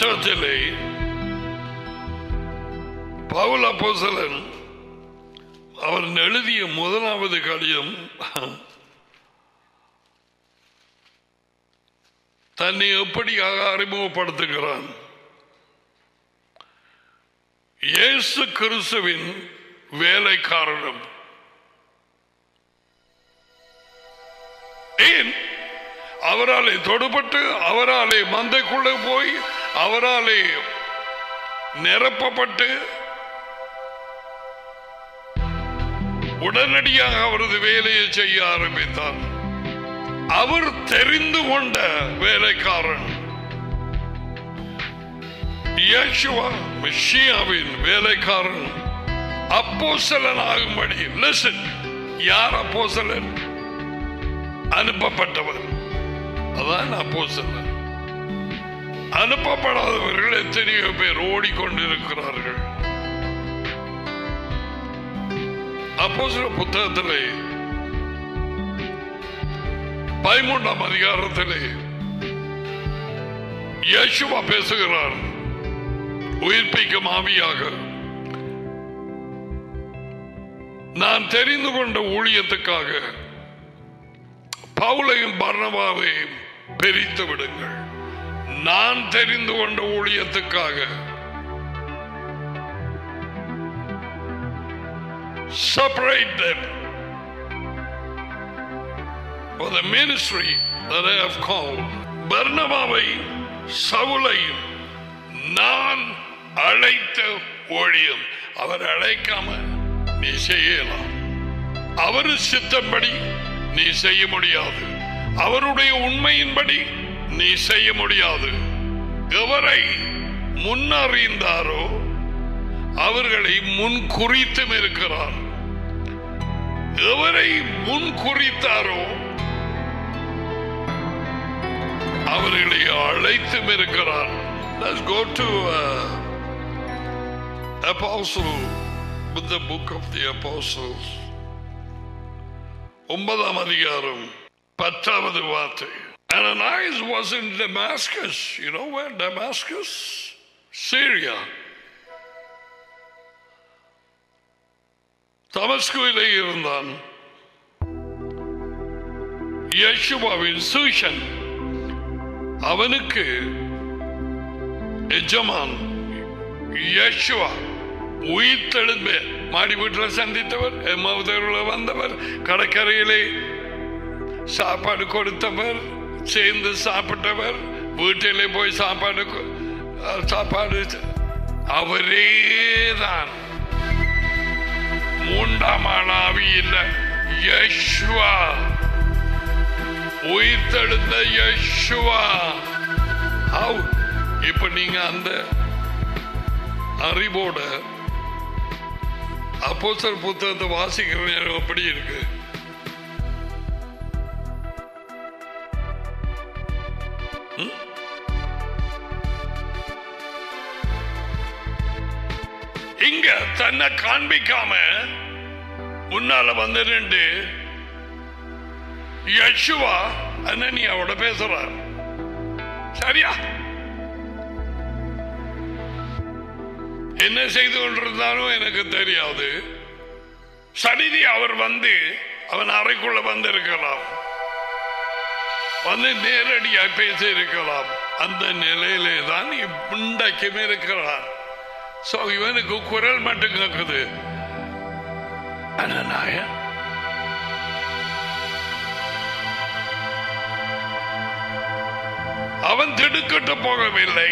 புத்தகத்திலே பவுல் அப்போஸ்தலன் அவர் எழுதிய முதலாவது கடிதம் தன்னை எப்படியாக அறிமுகப்படுத்துகிறான் இயேசு கிறிஸ்துவின் வேலைக்காரனும் ஏன் அவராலே தொடுபட்டு அவராலே மந்தைக்குள்ளே போய் அவராலே நிரப்பப்பட்டு உடனடியாக அவரது வேலையை செய்ய ஆரம்பித்தார் அவர் தெரிந்து கொண்ட வேலைக்காரன் இயேசுவா மெஷியாவின் வேலைக்காரன் அப்போஸ்தலன் ஆகும்படி லிசன் யார் அப்போஸ்தலன் அனுப்பப்பட்டவர் அதான் அப்போஸ்தலன் அனுப்பப்படாதவர்கள் எத்தனையோ பேர் ஓடிக்கொண்டிருக்கிறார்கள் அப்போஸ்தல புத்தகத்திலே பதிமூன்றாம் அதிகாரத்திலே இயேசுவா பேசுகிறார் உயிர்ப்பிக்கும் ஆவியாக நான் தெரிந்து கொண்ட ஊழியத்துக்காக பவுலையும் பர்ணபாவையும் பிரித்து விடுங்கள் நான் தெரிந்து கொண்ட ஊழியத்துக்காக separate them for the ministry that I have called. பர்ணபாவை சவுலையும் நான் அழைத்த ஊழியம் அவர் அழைக்காம நீ செய்யலாம் அவர் சித்தப்படி நீ செய்ய முடியாது அவருடைய உண்மையின்படி நீ செய்ய முடியாது எவரை முன்னறிந்தாரோ அவர்களை முன் குறித்தும் இருக்கிறார் எவரை முன் குறித்தாரோ அவர்களை அழைத்தும் இருக்கிறார் Let's go to uh, Apostle with the book of the Apostles. ஒன்பதாம் அதிகாரம் பத்தாவது வார்த்தை Ananias was in Damascus. You know where Damascus? Syria. தமஸ்குவிலே இருந்தான் யேசுவாவின் சூஷன் அவனுக்கு எஜமான் யேசுவா உயிர் தெழுந்த மாடி வீட்டில் சந்தித்தவர் எம்மாவதூரில் வந்தவர் கடற்கரையிலே சாப்பாடு கொடுத்தவர் சேர்ந்து சாப்பிட்டவர் வீட்டிலே போய் சாப்பாடு கொ- அஹ், சாப்பாடு அவரே தான் மூன்றாம் ஆளாவி இல்ல யஷ்வா உயிர்த்தெழுந்த யஷ்வா ஹவு இப்ப நீங்க அந்த அறிவோட அப்போஸ்தலர் புத்தகத்தை வாசிக்கிற நேரம் எப்படி இருக்கு ம்? இங்க தன்னை காண்பிக்காம முன்னால வந்து நின்று யசுவா அனனியாவோட பேசுறார் சரியா என்ன செய்து கொண்டிருந்தாலும் எனக்கு தெரியாது சடிதி அவர் வந்து அவன் அறைக்குள்ள வந்திருக்கலாம் வந்து நேரடியாக பேசி இருக்கலாம் அந்த நிலையிலே தான் இன்றைக்கும் இருக்கிறான் சோ இவனுக்கு குரல் மட்டும் கேட்குது அனநாய அவன் திடுக்கிட்டு போகவில்லை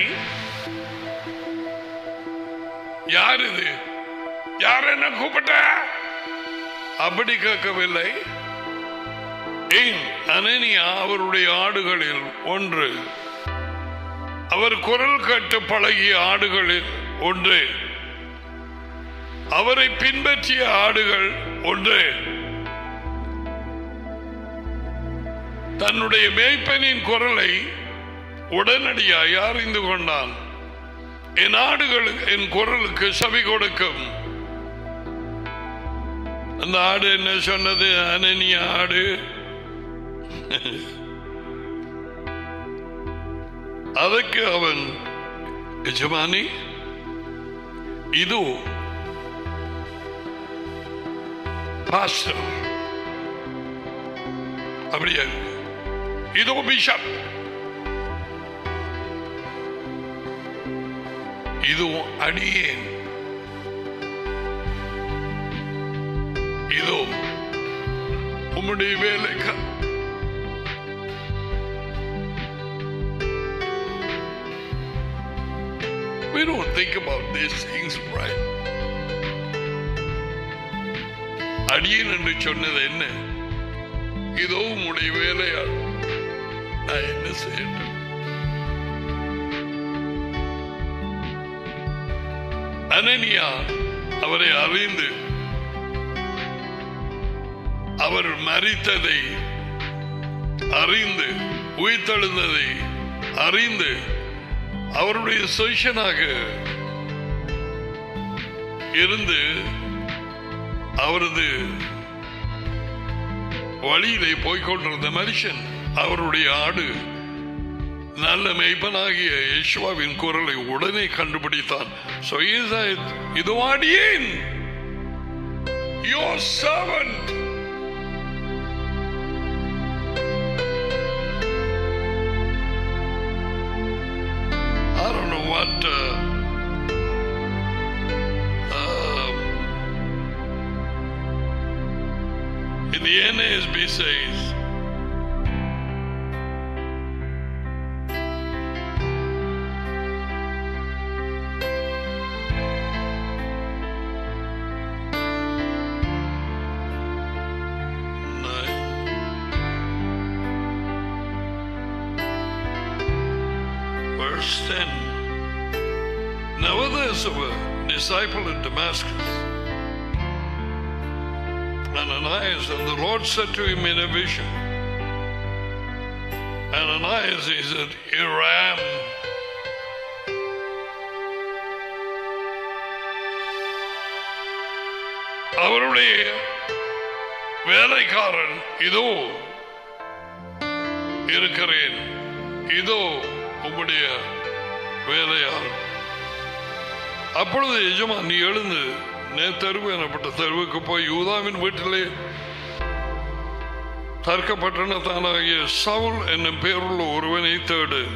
யார் இது யார் என்ன கூப்பிட்ட அப்படி கேட்கவில்லை ஏன் அனனியா அவருடைய ஆடுகளில் ஒன்று அவர் குரல் கேட்டு பழகிய ஆடுகளில் ஒன்று அவரை பின்பற்றிய ஆடுகள் ஒன்று தன்னுடைய மேய்ப்பனின் குரலை உடனடியாய் அறிந்து கொண்டான் என் ஆடுகள் என் குரலுக்கு செவி கொடுக்கும் அந்த ஆடு என்ன சொன்னது அனனிய ஆடு அதற்கு அவன் ಯಜಮಾನಿ ಇದು பாஸ்டர் அப்படியே இதோ பிஷப் இதுவும் அடியேன் இதோ உம்முடைய வேலைக்கு We don't think about these things, right? அடியேன் என்று சொன்னது என்ன இதோ உம்முடைய வேலையாள் நான் என்ன செய்யட்டும் அனனியா அவரை அறிந்து அவர் மறித்ததை அறிந்து உயிர்த்தெழுந்ததை அறிந்து அவருடைய சொஷனாக இருந்து அவரது வழியிலே போய்கொண்டிருந்த மனுஷன் அவருடைய ஆடு நல்ல மெய்ப்பனாகிய யேசுவாவின் குரலை உடனே கண்டுபிடித்தான் So he said, இதோ அடியேன் your servant I don't know what uh, um, in the NASB says nine, verse 10. Now there's a disciple in Damascus, Ananias, and the Lord said to him in a vision, Ananias, he said, Here I am. அவருடைய வேலைக்காரன் இதோ இருக்கிறேன் இதோ உம்முடைய வேலையாள் அப்பொழுது எஜமா நீ எழுந்து நே தெருவு எனப்பட்ட தெருவுக்கு போய் யூதாவின் வீட்டிலே தர்க்கப்பட்டனத்தானாகிய சவுல் என்னும் பேருள்ள ஒருவனை தேடு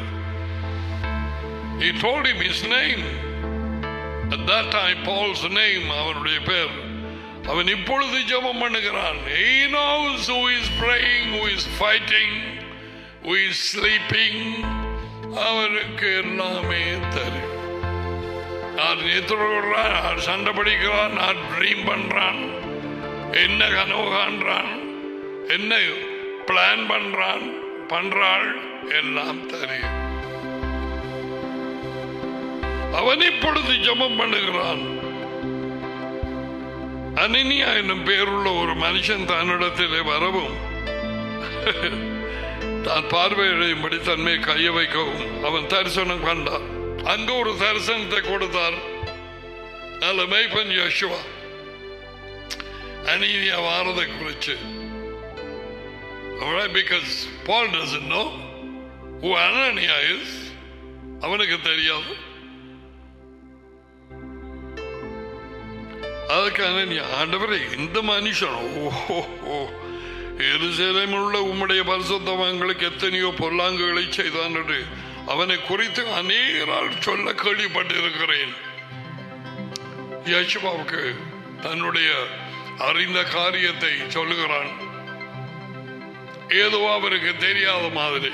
He told him his name. At that time, Paul's name, அவனுடைய பேர் அவன் இப்பொழுது ஜெபம் பண்ணுகிறான் He knows who is praying, who is fighting, who is sleeping. அவனுக்கு எல்லாமே தெரியும் யார் நித்திரகிறான் யார் சண்டை படிக்கிறான் யார் ட்ரீம் பண்றான் என்ன கனவு காண்றான் என்ன பிளான் பண்றான் பண்றாள் எல்லாம் தெரியும் அவன் இப்பொழுது ஜெபம் பண்ணுகிறான் அனினியா என்னும் பேருள்ள ஒரு மனுஷன் தன்னிடத்திலே வரவும் தான் பார்வையிடும்படி தன்மை கைய வைக்கவும் அவன் தரிசனம் கண்டான் அங்க ஒரு தரிசனத்தை கொடுத்தார் நல்ல மெய்ப்பன் யோசுவா அனினியா வாரதை குறிச்சு Alright, because Paul doesn't know who Anania is. அவனுக்கு தெரியாது அதுக்கான நீ ஆண்டவரே இந்த மனுஷன் ஓஹோ எருசலேமில் உள்ள உம்முடைய பரிசுத்தவங்களுக்கு எத்தனையோ பொல்லாங்குகளை செய்தான் என்று அவனை குறித்து அநேகரால் சொல்ல கேள்விப்பட்டிருக்கிறேன் யசுவாவுக்கு தன்னுடைய அறிந்த காரியத்தை சொல்லுகிறான் ஏதோ அவருக்கு தெரியாத மாதிரி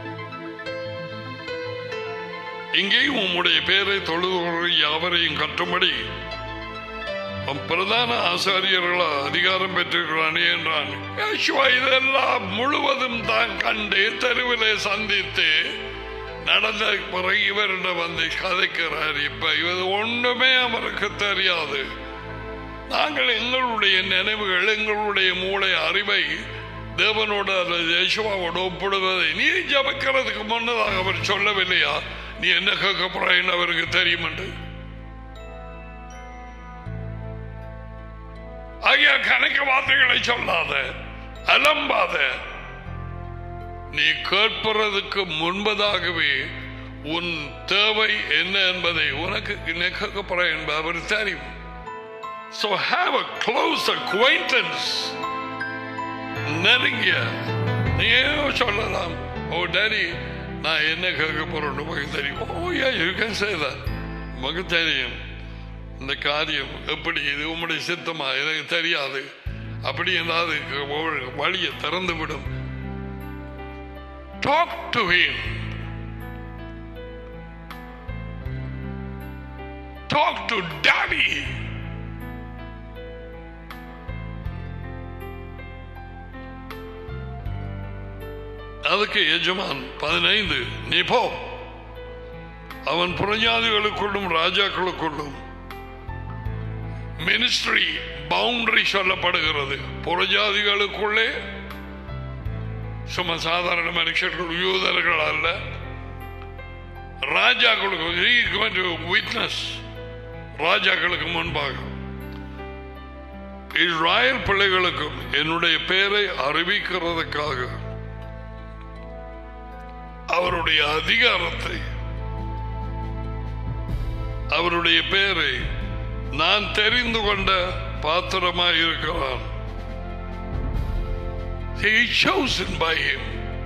இங்கேயும் உம்முடைய பேரை தொழுது யாவரையும் கட்டும்படி அவன் பிரதான ஆசாரியர்களா அதிகாரம் பெற்றிருக்கிறானே என்றான் யேசுவா இதெல்லாம் முழுவதும் தான் கண்டு தெருவிலே சந்தித்து நடந்த பிறகு இவரிடம் வந்து கதைக்கிறார் இப்ப இவர் ஒண்ணுமே அவருக்கு தெரியாது நாங்கள் எங்களுடைய நினைவுகள் எங்களுடைய மூளை அறிவை தேவனோட அல்லது யேசுவாவோட ஒப்பிடுவதை நீ ஜபிக்கிறதுக்கு முன்னதாக அவர் சொல்லவில்லையா நீ என்ன கேட்க போறாயின்னு அவருக்கு தெரியும் என்று ஆகிய கணக்க வார்த்தைகளை சொல்லாத அலம்பாத நீ கேட்பதற்கு முன்பதாகவே உன் தேவை என்ன என்பதை உனக்கு கேட்க போறேன் என்பது அவர் தெரியும் So have a close acquaintance. நெருங்கிய நீயோ சொல்லலாம் ஓ டேடி நான் என்ன கேட்க போறேன்னு உனக்கு தெரியும் oh yeah you can say that உனக்கு தெரியும் இந்த காரியம் எப்படி இது உம்முடைய சித்தமா எனக்கு தெரியாது அப்படி ஏதாவது ஒரு வழியை திறந்து விடும் talk to him talk to daddy அதுக்கு எஜமான் பதினைந்து நீ போ அவன் புறஜாதிகளுக்குள்ளும் ராஜாக்களுக்குள்ளும் மினிஸ்ட்ரி பவுண்டரி சொல்லப்படுகிறது புறஜாதிகளுக்குள்ளே சும்மா சாதாரண மனுஷர்கள் யூதர்கள் அல்ல ராஜாக்களுக்கு விட்னஸ் ராஜாக்களுக்கு முன்பாக இஸ்ராயல் பிள்ளைகளுக்கும் என்னுடைய பெயரை அறிவிக்கிறதுக்காக அவருடைய அதிகாரத்தை அவருடைய பெயரை நான் தெரிந்து கொண்ட பாத்திரமாய் இருக்கிறான் He is chosen by him.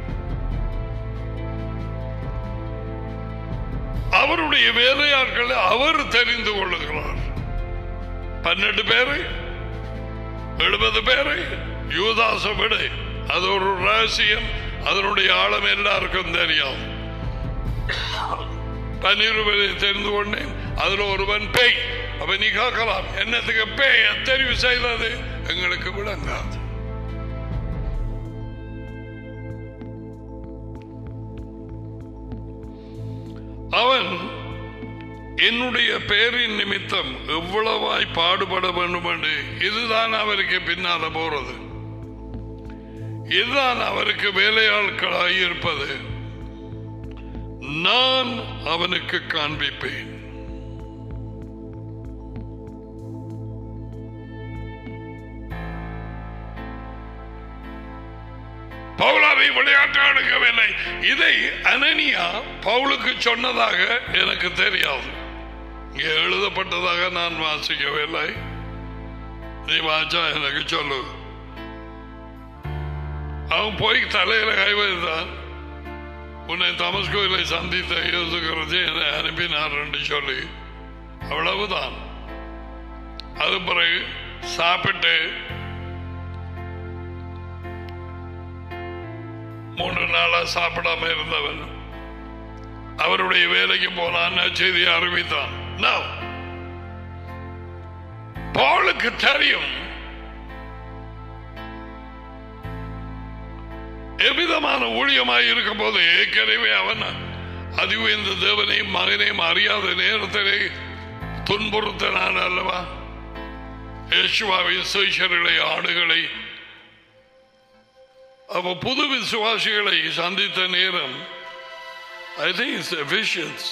அவருடைய வேலையாட்களை அவர் தெரிந்து கொள்ளுகிறார் பன்னெண்டு பேரை எழுபது பேரை யூதாச விட அது ஒரு ரகசியம் அதனுடைய ஆழம் எல்லாருக்கும் தெரியும் பன்னிருவரை தெரிந்து கொண்டேன் அதுல ஒருவன் பேய் அப்ப நீ கேட்கலாம் என்னத்துக்கு பேய தெரிவு செய்தது எங்களுக்கு விளங்காது அவன் என்னுடைய பெயரின் நிமித்தம் எவ்வளவாய் பாடுபட வேண்டும் என்று இதுதான் அவருக்கு பின்னால போறது இதுதான் அவருக்கு வேலையாட்களாய் இருப்பது நான் அவனுக்கு காண்பிப்பேன் பவுலாவை விளையாட்டு எடுக்கவில்லை இதை அனனியா பவுலுக்கு சொன்னதாக எனக்கு தெரியாது இங்கே எழுதப்பட்டதாக நான் வாசிக்கவில்லை நீ வாச்சா எனக்கு சொல்லு அவன் போய் தலையில கைவைத்தான் உன்னை தமஸ்கோயிலை சந்தித்த யோசுகிறது என்னை அனுப்பினார் என்று சொல்லி அவ்வளவுதான் அது பிறகு சாப்பிட்டு மூன்று நாளா சாப்பிடாம இருந்தவன் அவருடைய வேலைக்கு போனான் செய்தி அறிவித்தான் Now, பவுலுக்கு தெரியும் எவ்விதமான ஊழியமாய் இருக்கும் போது ஏற்கனவே அவன் அது இந்த தேவனையும் மகனையும் அறியாத நேரத்திலே துன்புறுத்தனான் அல்லவா யேசுவாவின் சுவிசர்களை ஆடுகளை அவ புது விசுவாசிகளை சந்தித்த நேரம் ஐ திங்க் எஃபிஷியன்ஸ்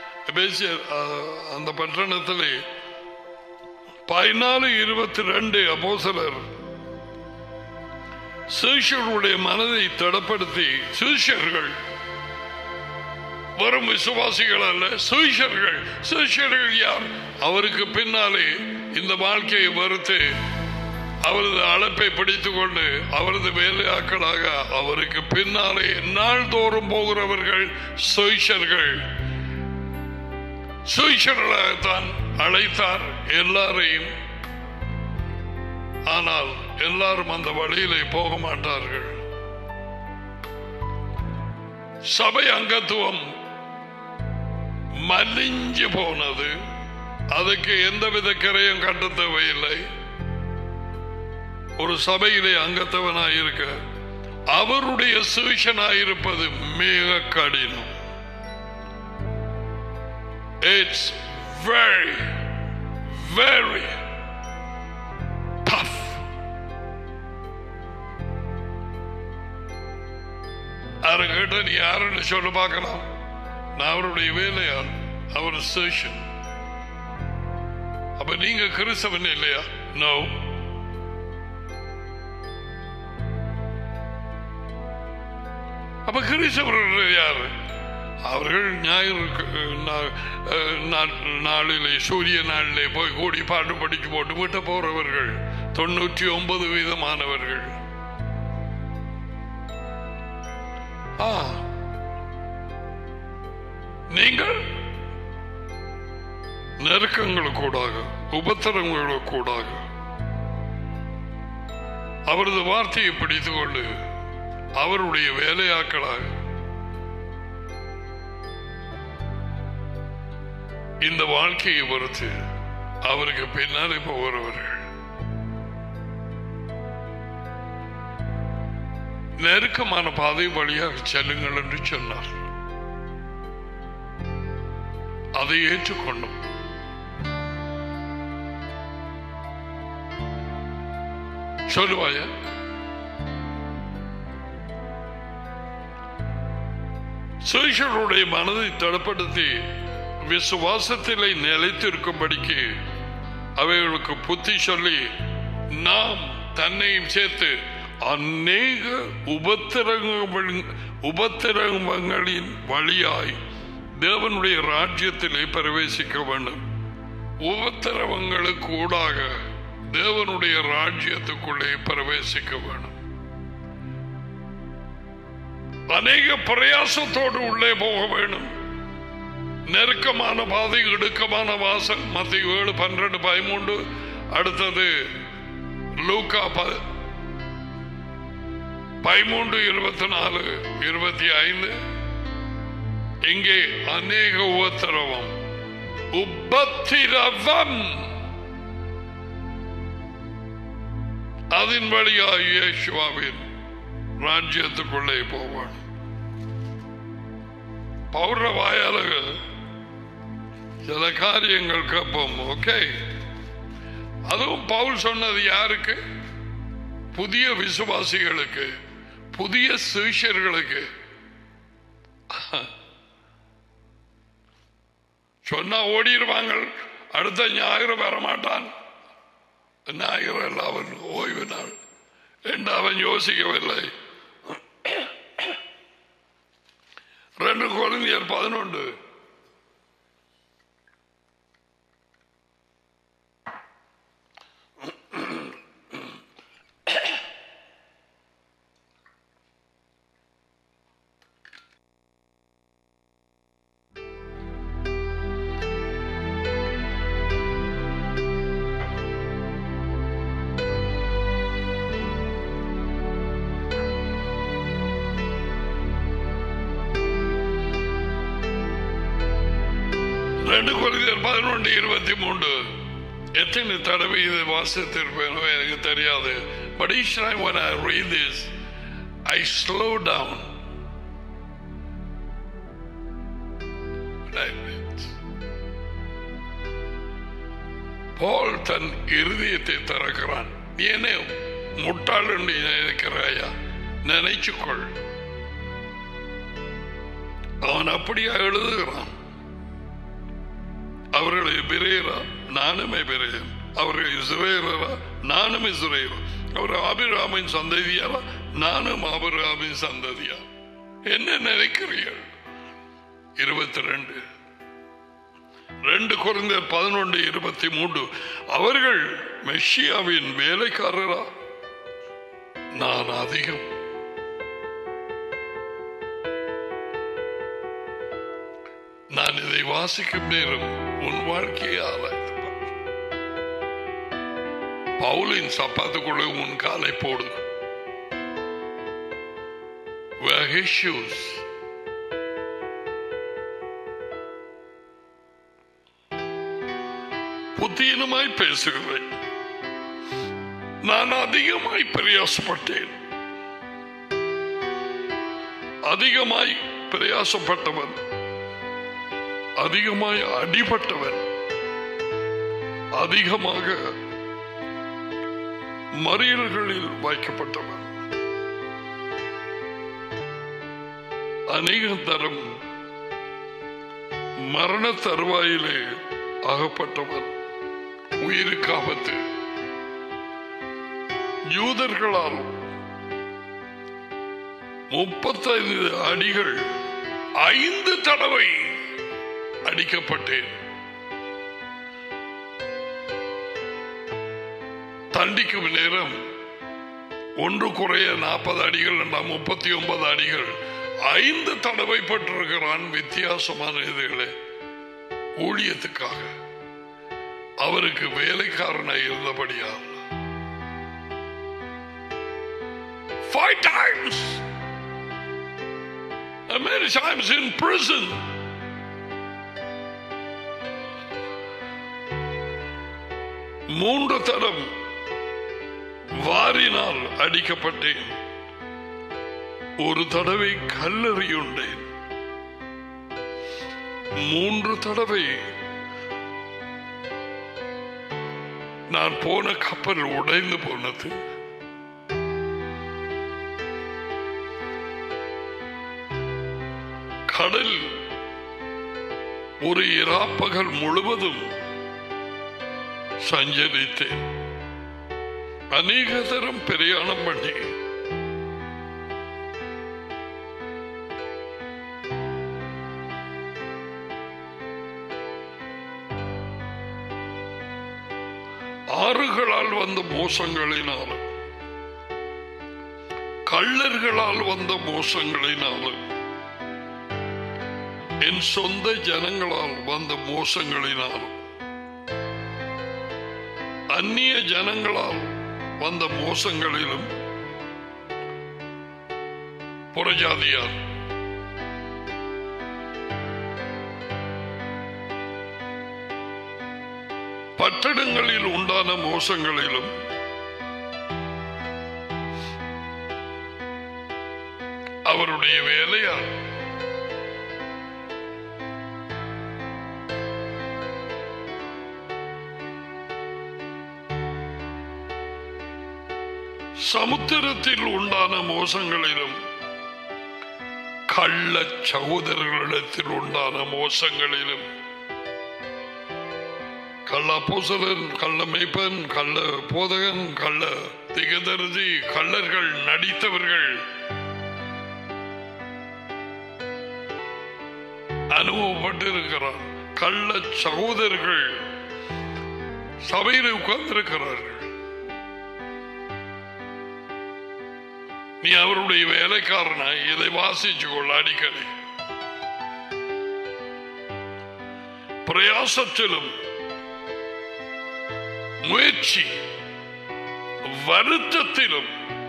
அந்த பட்டணத்திலே பதினாலு இருபத்தி ரெண்டு அப்போசலர் சீஷர்களுடைய மனதை தடப்படுத்தி சீஷர்கள் வரும் விசுவாசிகள் அல்ல சீஷர்கள் சீஷர்கள் யார் அவருக்கு பின்னாலே இந்த வாழ்க்கையை வருத்து அவரது அழைப்பை பிடித்துக் கொண்டு அவரது வேலையாட்களாக அவருக்கு பின்னாலே நாள்தோறும் போகிறவர்கள் சுயிஷர்கள் சுயிஷர்களாகத்தான் அழைத்தார் எல்லாரையும் ஆனால் எல்லாரும் அந்த வழியிலே போக மாட்டார்கள் சபை அங்கத்துவம் மலிஞ்சு போனது அதுக்கு எந்தவித கிரையும் கட்ட தேவையில்லை ஒரு சபையிலே அங்கத்தவனாயிருக்க அவருடைய சுவிஷனாயிருப்பது மிக கடினம் இட்ஸ் வெரி வெரி டஃப் யாரு கேட்ட நீ யாருன்னு சொல்ல பார்க்கலாம் நான் அவருடைய வேலையால் அவர் சுவிஷன் அப்ப நீங்க கிறிஸ்தவன் இல்லையா நோ அப்ப கிறிஸ்தவர்கள் யாரு அவர்கள் ஞாயிறு நா- அஹ், நா- நாளிலே சூரிய நாளிலே போய் கூடி பாட்டு படிச்சு போட்டு விட்டு போறவர்கள் தொண்ணூற்றி ஒன்பது வீதமானவர்கள் ஆ நீங்கள் நெருக்கங்களுக்கூடாக உபத்திரங்களுக்கூடாக அவரது வார்த்தையை பிடித்துக் கொண்டு அவருடைய வேலையாக்களாக இந்த வாழ்க்கையை பொறுத்து அவருக்கு பின்னாலே போகிறவர்கள் நெருக்கமான பாதை வழியாக செல்லுங்கள் என்று சொன்னார் அதை ஏற்றுக்கொண்டோம் சொல்லுவாயா சுயேஷருடைய மனதை தடப்படுத்தி விசுவாசத்திலே நிலைத்திருக்கும்படிக்கு அவைகளுக்கு புத்தி சொல்லி நாம் தன்னையும் சேர்த்து அநேக உபத்திரங்களின் உபத்திரங்களின் வழியாய் தேவனுடைய ராஜ்யத்திலே பிரவேசிக்க வேண்டும் உபத்திரவங்களுக்கு ஊடாக தேவனுடைய ராஜ்யத்துக்குள்ளே பிரவேசிக்க வேண்டும் அநேக பிரயாசத்தோடு உள்ளே போக வேண்டும் நெருக்கமான பாதை இடுக்கமான வாசல் மத்திய ஏழு பன்னிரண்டு பதிமூன்று அடுத்தது லூக்கா ப- பதிமூன்று இருபத்தி நாலு இருபத்தி ஐந்து இங்கே அநேக உபத்திரவம் உபத்திரவம் அதன் வழியாக இயேசுவாவின் ராஜ்யத்துக்குள்ளே போவான் பௌர வாயாளக சில காரியங்கள் கேட்போம் ஓகே அதுவும் பவுல் சொன்னது யாருக்கு புதிய விசுவாசிகளுக்கு புதிய சிஷியர்களுக்கு சொன்னா ஓடிடுவாங்க அடுத்த ஞாயிறு வரமாட்டான் ஞாயிறு அல்ல அவன் ஓய்வு நாள் என்று அவன் யோசிக்கவில்லை ரெண்டு குழந்தையர் பதினொன்று ரெண்டு குழந்தையர் பதினொன்று இருபத்தி மூன்று எத்தனை தடவை இதை வாசித்திருப்பேனோ எனக்கு தெரியாது but each time when I read this I slow down Like this. Paul தன் இருதயத்தை திறக்கிறான் நீ என்ன முட்டாள் என்று நினைக்கிறாயா நினைச்சுக்கொள் அவன் அப்படியா எழுதுகிறான் அவர்கள் எபிரேயரா நானும் எபிரேயன் அவர்கள் இஸ்ரேலரா நானும் இஸ்ரேலா அவர் ஆபிராமின் சந்ததியாரா நானும் ஆபிராமின் சந்ததியா என்ன நினைக்கிறீர்கள் இருபத்தி ரெண்டு ரெண்டு குறைந்த பதினொன்று இருபத்தி மூன்று அவர்கள் மெஷியாவின் வேலைக்காரரா நான் அதிகம் நான் இதை வாசிக்கும் நேரம் உன் வாழ்க்கையை ஆராய்ந்து பார். பவுலின் சப்பாத்துக்குள்ளே உன் காலை போடு Wear his shoes. புத்தீனமாய் பேசுகிறேன் நான் அதிகமாய் பிரயாசப்பட்டேன் அதிகமாய் பிரயாசப்பட்டவன் அதிகமாய் அடிபட்டவன் அதிகமாக மறியல்களில் வைக்கப்பட்டவன் அநேக தரம் மரண தருவாயிலே அகப்பட்டவன் உயிருக்கு ஆபத்து யூதர்களால் முப்பத்தைந்து அடிகள் ஐந்து தடவை அடிக்கப்பட்டேன் தண்டிக்கும் நேரம் ஒன்று குறைய நாற்பது அடிகள் என்றால் முப்பத்தி ஒன்பது அடிகள் ஐந்து தடவை பட்டிருக்கிறான் வித்தியாசமான இதுகளே ஊழியத்துக்காக அவருக்கு வேலைக்காரனாய் இருந்தபடியால் Five times. And many times in prison. மூன்று தடம் வாரினால் அடிக்கப்பட்டேன் ஒரு தடவை கல்லறியுண்டேன் மூன்று தடவை நான் போன கப்பல் உடைந்து போனது கடல் ஒரு இராப்பகல் முழுவதும் சஞ்சரித்தேன் அநேக தரம் பிரயாணம் பண்ணி ஆறுகளால் வந்த மோசங்களினாலும் கள்ளர்களால் வந்த மோசங்களினாலும் என் சொந்த ஜனங்களால் வந்த மோசங்களினாலும் அந்நிய ஜனங்களால் வந்த மோசங்களிலும் புறஜாதியார் பட்டணங்களில் உண்டான மோசங்களிலும் அவருடைய வேலையால் சமுத்திரத்தில் உண்டான மோசங்களிலும் கள்ள சகோதரர்களிடத்தில் உண்டான மோசங்களிலும் கள்ள பூசலன் கள்ள மெய்ப்பன் கள்ள போதகன் கள்ள திகதரிசி கள்ளர்கள் நடித்தவர்கள் அனுபவப்பட்டிருக்கிறார் கள்ள சகோதரர்கள் சபையில் உட்கார்ந்திருக்கிறார்கள் நீ அவருடைய வேலைக்காரனாய் இதை வாசிச்சு கொள்ள அடிக்கடி பிரயாசத்திலும் முயற்சி வருத்தத்திலும்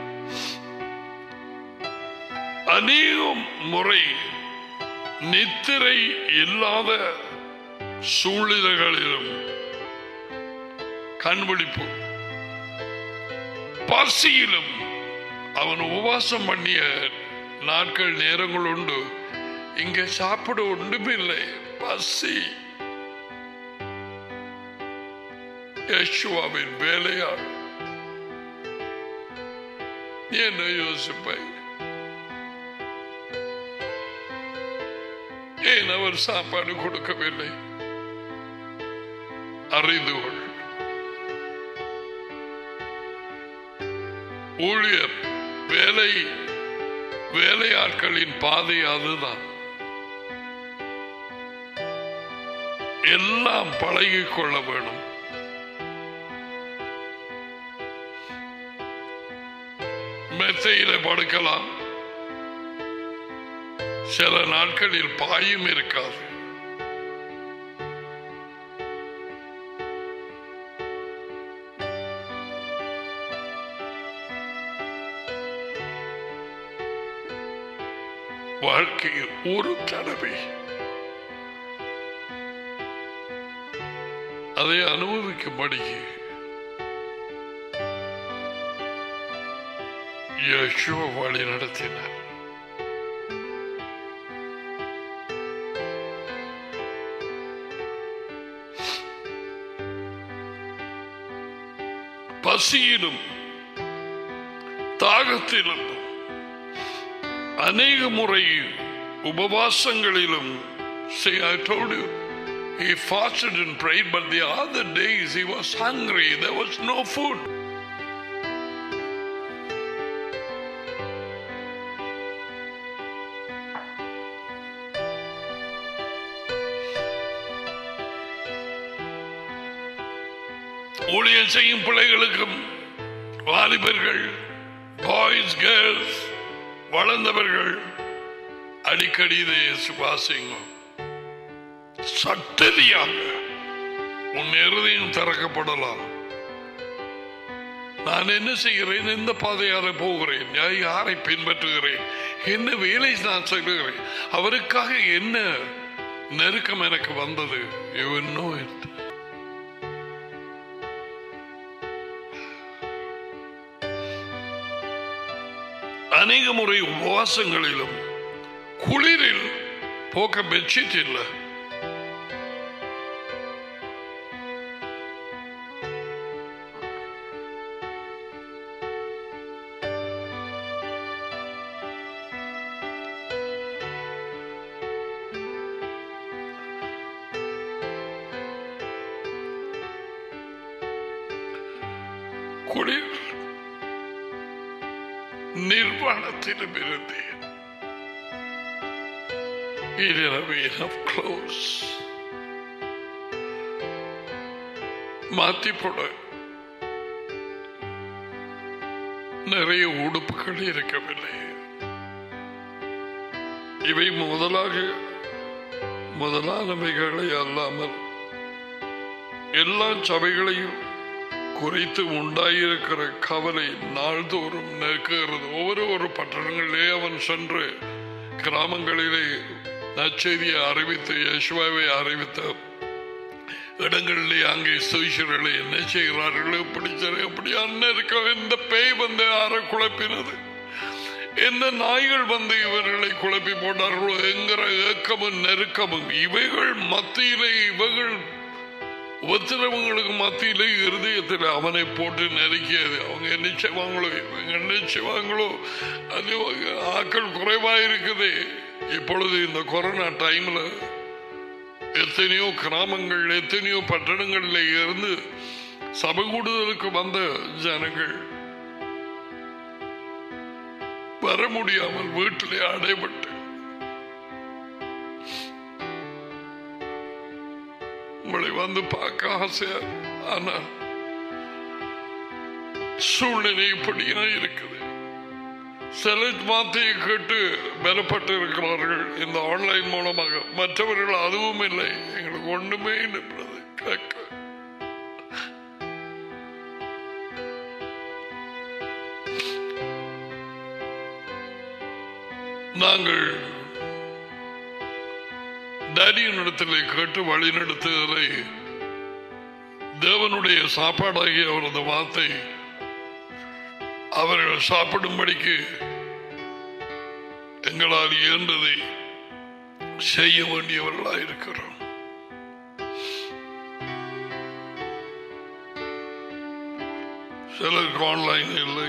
அநேகம் முறை நித்திரை இல்லாத சூழ்நிலைகளிலும் கண்விழிப்பு பசியிலும் அவன் உபவாசம் பண்ணிய நாட்கள் நேரங்கள் உண்டு இங்க சாப்பிட ஒன்றுமில்லை பசி யேசுவாவின் வேலையாள் நீ என்ன யோசிப்பை ஏன் அவர் சாப்பாடு கொடுக்கவில்லை அறிந்து கொள் ஊழியர் வேலை வேலையாட்களின் பாதை அதுதான் எல்லாம் பழகிக் கொள்ள வேணும் மெத்தையில படுக்கலாம் சில நாட்களில் பாயும் இருக்காது வாழ்க்கையில் ஒரு தடவை அதை அனுபவிக்கும்படி யேசுவ வழி நடத்தினார் பசியிலும் தாகத்திலும் அநேக முறை உபவாசங்களிலும் See, I told you, he fasted and prayed, but the other days he was hungry. There was no food. ஊழியர் செய்யும் பிள்ளைகளுக்கும் வாலிபர்கள் பாய்ஸ் கேர்ள்ஸ் வளர்ந்தவர்கள் அடிக்கடி இதை சுவாசிங்க சட்டதியாக உன் இருதயம் திறக்கப்படலாம் நான் என்ன செய்கிறேன் எந்த பாதையார போகிறேன் நான் யாரை பின்பற்றுகிறேன் என்ன வேலை நான் செய்கிறேன் அவருக்காக என்ன நெருக்கம் எனக்கு வந்தது You will know it. அநேக முறை உபவாசங்களிலும் குளிரில் போக்க பெட்ஷீட் இல்லை குளிர் நிர்வாணத்திலும் இருந்தேன் இரவே க்ளோஸ் மாத்தி போட நிறைய உடுப்புகள் இருக்கவில்லை இவை முதலாக முதலானவைகளை அல்லாமல் எல்லா சபைகளையும் குறித்து உண்டாயிருக்கிற கவலை நாள்தோறும் நெருக்குகிறது ஒவ்வொரு ஒரு பட்டணங்களிலே அவன் சென்று கிராமங்களிலே நற்செய்தியை அறிவித்து யேசுவாவை அறிவித்த இடங்களிலே அங்கே சுவிசர்களை என்ன செய்கிறார்கள் எப்படி சரி எப்படி அண்ணன் இருக்க இந்த பேய் வந்து யாரை குழப்பினது எந்த நாய்கள் வந்து இவர்களை குழப்பி போட்டார்களோ என்கிற ஏக்கமும் நெருக்கமும் இவைகள் மத்தியிலே இவைகள் உபத்திரவங்களுக்கு மத்தியிலே இருதயத்தில் அவனை போட்டு நெருக்கியது அவங்க என்ன செய்வாங்களோ இவங்க என்ன செய்வாங்களோ அது ஆக்கள் குறைவா இருக்குது இப்பொழுது இந்த கொரோனா டைம்ல எத்தனையோ கிராமங்கள் எத்தனையோ பட்டணங்கள்ல இருந்து சபை கூடுதலுக்கு வந்த ஜனங்கள் வர முடியாமல் வீட்டிலே அடைபட்டு உங்களை வந்து பார்க்க ஆசையா ஆனா சூழ்நிலை இப்படியா இருக்குது சில வார்த்தையை கேட்டு பலப்பட்டு இருக்கிறார்கள் இந்த ஆன்லைன் மூலமாக மற்றவர்கள் அதுவும் இல்லை எங்களுக்கு ஒண்ணுமே இல்லை brother. கேட்க நாங்கள் டேடியின் இடத்திலே கேட்டு வழி நடத்துவதை தேவனுடைய சாப்பாடாகிய அவரது வார்த்தை அவர்கள் சாப்பிடும்படிக்கு எங்களால் இயன்றதை செய்ய வேண்டியவர்களாக இருக்கிறோம் சிலருக்கு ஆன்லைன் இல்லை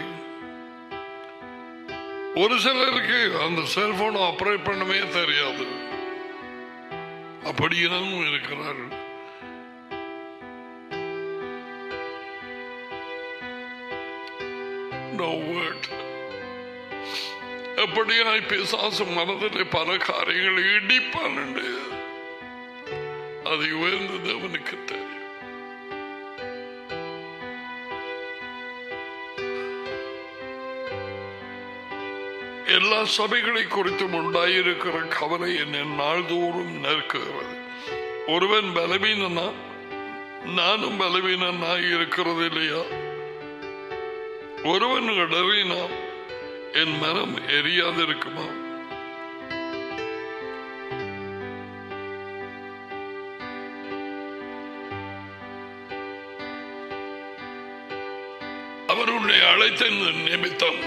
ஒரு சிலருக்கு அந்த செல்போன் ஆப்ரேட் பண்ணவே தெரியாது அப்படியும் இருக்கிறார்கள் No word. எப்படியாய் பிசாசு மனதில் பல காரியங்களை இடிப்பான் அது உயர்ந்த தேவனுக்கு தெரியும் எல்லா சபைகளை குறித்தும் உண்டாயிருக்கிற கவலை என்னை நாள்தோறும் நெருக்குகிறது ஒருவன் பலவீனனா நானும் பலவீனனா இருக்கிறது இல்லையா ஒருவன் இடறினா என் மனம் எரியாதிருக்குமா அவர் உன்னை அழைத்த நிமித்தம்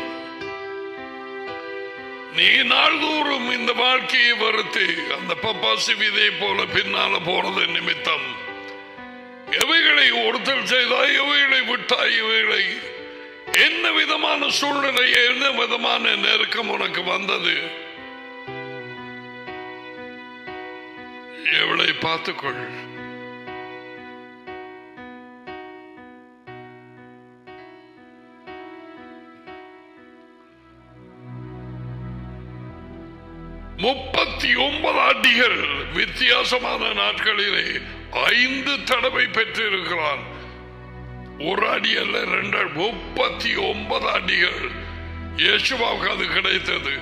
நீ நாள்தோறும் இந்த வாழ்க்கையை வருத்தி அந்த பப்பாசி விதை போல பின்னால போறது நிமித்தம் எவைகளை ஒருத்தல் செய்தாய் எவைகளை விட்டாய் எவைகளை என்ன விதமான சூழ்நிலை என்ன விதமான நெருக்கம் உனக்கு வந்தது எவளை பார்த்துக்கொள் முப்பத்தி ஒன்பது அடிகள் வித்தியாசமான நாட்களிலே ஐந்து தடவை பெற்றிருக்கிறான் ஒரு அடி அல்ல ரெண்டு முப்பத்தி ஒன்பது அடிகள் இயேசுவாவுக்கு அது கிடைத்தது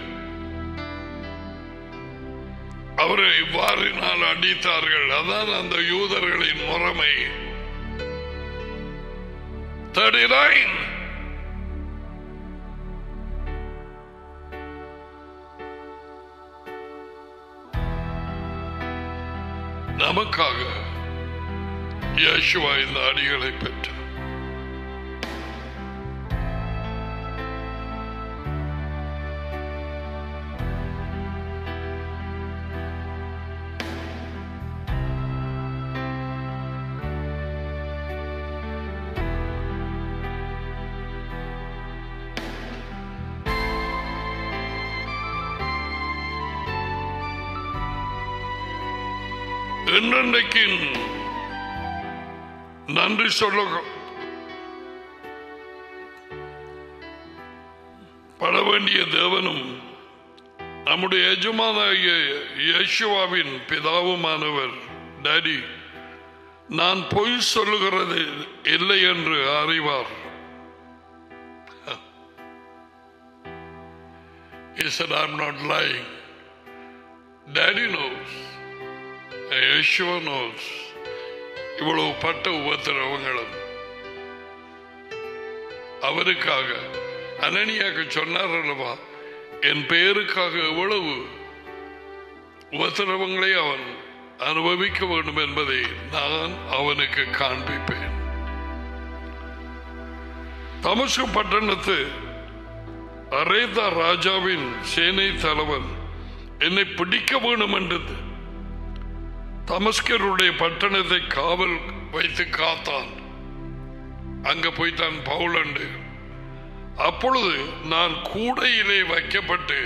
அவரை இவ்வாறினால் அடித்தார்கள் அதான் அந்த யூதர்களின் முறைமை தேர்ட்டி நைன் நமக்காக இயேசுவா இந்த அடிகளை பெற்றார் என்னென்னைக்கு நன்றி சொல்ல பட வேண்டிய தேவனும் நம்முடைய எஜமானாகிய இயேசுவாவின் பிதாவுமானவர் டாடி நான் பொய் சொல்லுகிறது இல்லை என்று அறிவார் He said, I'm not lying. Daddy knows. Yeshua knows. இவ்வளவு பட்ட உபத்திரவங்களும் அவருக்காக அனனியாக சொன்னார் அல்லவா என் பெயருக்காக எவ்வளவு உபத்திரவங்களை அவன் அனுபவிக்க வேண்டும் என்பதை நான் அவனுக்கு காண்பிப்பேன் தமசு பட்டணத்து அரேதா ராஜாவின் சேனை தலைவன் என்னை பிடிக்க வேண்டும் என்றது தமஸ்கருடைய பட்டணத்தை காவல் வைத்து காத்தான் அங்க போய்த்தான் பவுலண்டு அப்பொழுது நான் கூடையிலே வைக்கப்பட்டு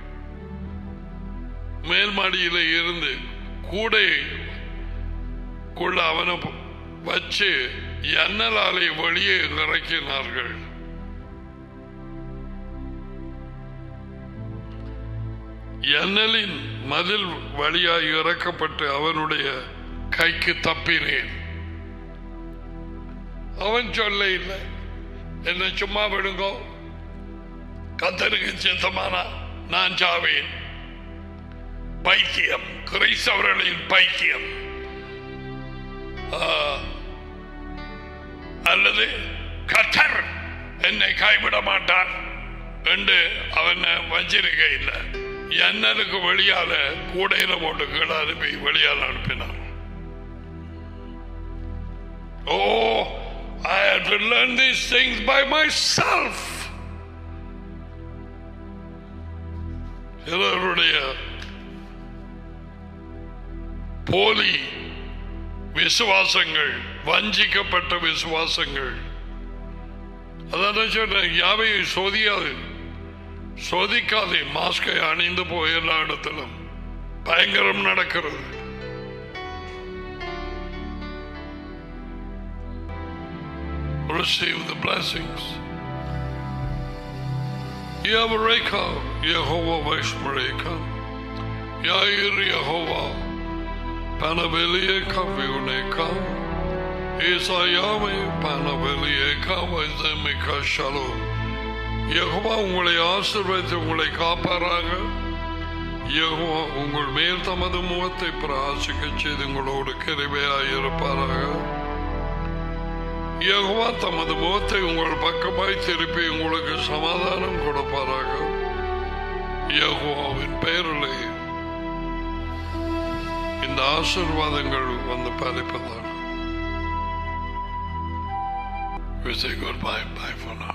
மேல் மாடியிலே இருந்து கூடை குள்ள அவனை வச்சு எண்ணலாலை வெளியே இறக்கினார்கள் எண்ணலின் மதில் வழியாய் இறக்கப்பட்டு அவனுடைய கைக்கு தப்பினேன் அவன் சொல்ல இல்லை என்ன சும்மா விடுங்கோ கத்தருக்கு சித்தமானா நான் சாவேன் பைத்தியம் கிறிஸ்தவர்களின் பைத்தியம் ஆ, அல்லது கத்தர் என்னை கைவிட மாட்டான் என்று அவனை வச்சிருக்க இல்லை எண்ணலுக்கு வெளியால கூடையில போட்டு கீழே அனுப்பி வெளியால அனுப்பினான் ஓ I had to learn these things by myself. சிலருடைய போலி விசுவாசங்கள் வஞ்சிக்கப்பட்ட விசுவாசங்கள் அதான் சொல்றேன் யாவையை சோதியாது சோதிக்காதே மாஸ்கை அணிந்து போய் எல்லா இடத்திலும் பயங்கரம் நடக்கிறது Receive the blessings. Yavareka, Yehovah Vashmareka, Yair Yehovah, Panaveliyeka Viuneka, Isayame Panaveliyeka Vazemika Shalom. Jehovah உங்களை ஆசீர்வதித்து உங்களை காப்பாராக யெகோவா உங்கள் மேல் தமது முகத்தை பிராசிக்க செய்து உங்களோடு கிருபையாயிருப்பாராக யெகோவா தமது முகத்தை உங்கள் பக்கமாய் திருப்பி உங்களுக்கு சமாதானம் கொடுப்பாராக யெகோவாவின் பெயரிலே இந்த ஆசீர்வாதங்கள் வந்து பறிப்பதாக We say goodbye. Bye for now.